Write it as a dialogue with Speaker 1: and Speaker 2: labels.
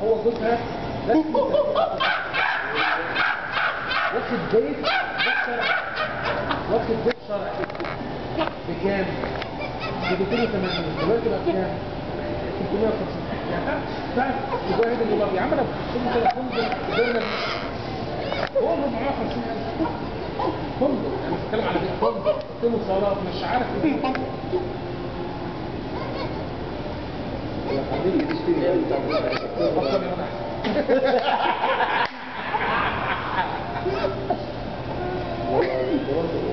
Speaker 1: هو جوزها رسمي واخد بيت بيت شرعي واخد بيت شرعي بكام؟ ب 280 دلوقتي بقى بكام؟ 350 يعني تعرف تجاهد اللي بقى يا عم انا بحسب كده فندق دولار هو 450000 فندق انا بتكلم على بيت فندق قيمه صالات مش عارف ايه
Speaker 2: يا حبيبي تشتري ايه بتاع
Speaker 1: بطل يا مدح
Speaker 2: والله